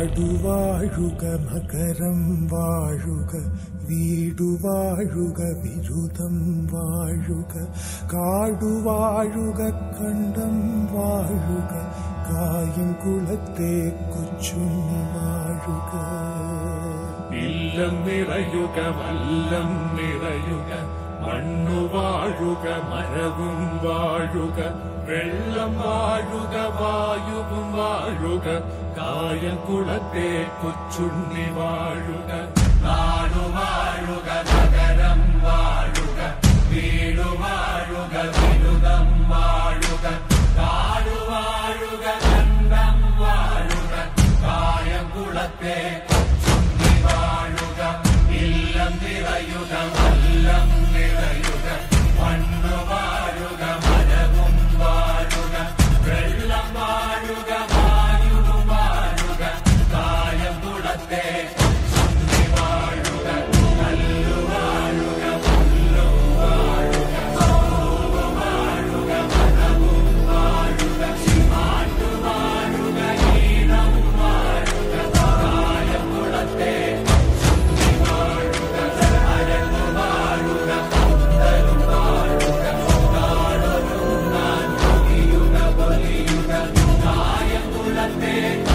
നാടുവാഴുക മകരം വാഴുക വീടുവാഴുക വിരുദം വാഴുക കാടുവാഴുക കണ്ടം വാഴുക കായം കുളത്തെ കൊച്ചുണ്ണി വാഴുക ഇല്ലം നിറയുക വല്ലം നിറയുക മണ്ണു വാഴുക മരവും വാഴുക വെള്ളം വാഴുക വായുവും വാഴുക കായം കുളത്തെ കൊച്ചുണ്ണി വാഴുക നാടു വാഴുക നഗരം വാഴുക വീടു വാഴുക വിരുദം വാഴുക കാടു വാഴുക കണ്ടം വാഴുക കായം കുളത്തെ കൊച്ചുണ്ണി വാഴുക ഇല്ലം നിറയുക വല്ലം നിറയുക മണ്ണു വാഴുക മരവും വാഴുക വെള്ളം വാഴുക വായുവും വാഴുക കായം കുളത്തെ കൊച്ചുണ്ണി വാഴുക കല്ലു വാഴുക പുല്ലു വാഴുക സോവ് വാഴുക മരവും വാഴുക മാട്ടു വാഴുക ഈണം വാഴുക കായം കുളത്തെ കൊച്ചുണ്ണി വാഴുക അരങ്ങു വാഴുക പന്തലും വാഴുക നാടൊരുങ്ങാൻ പൊലിയുക പൊലിയുക കായം കുളത്തെ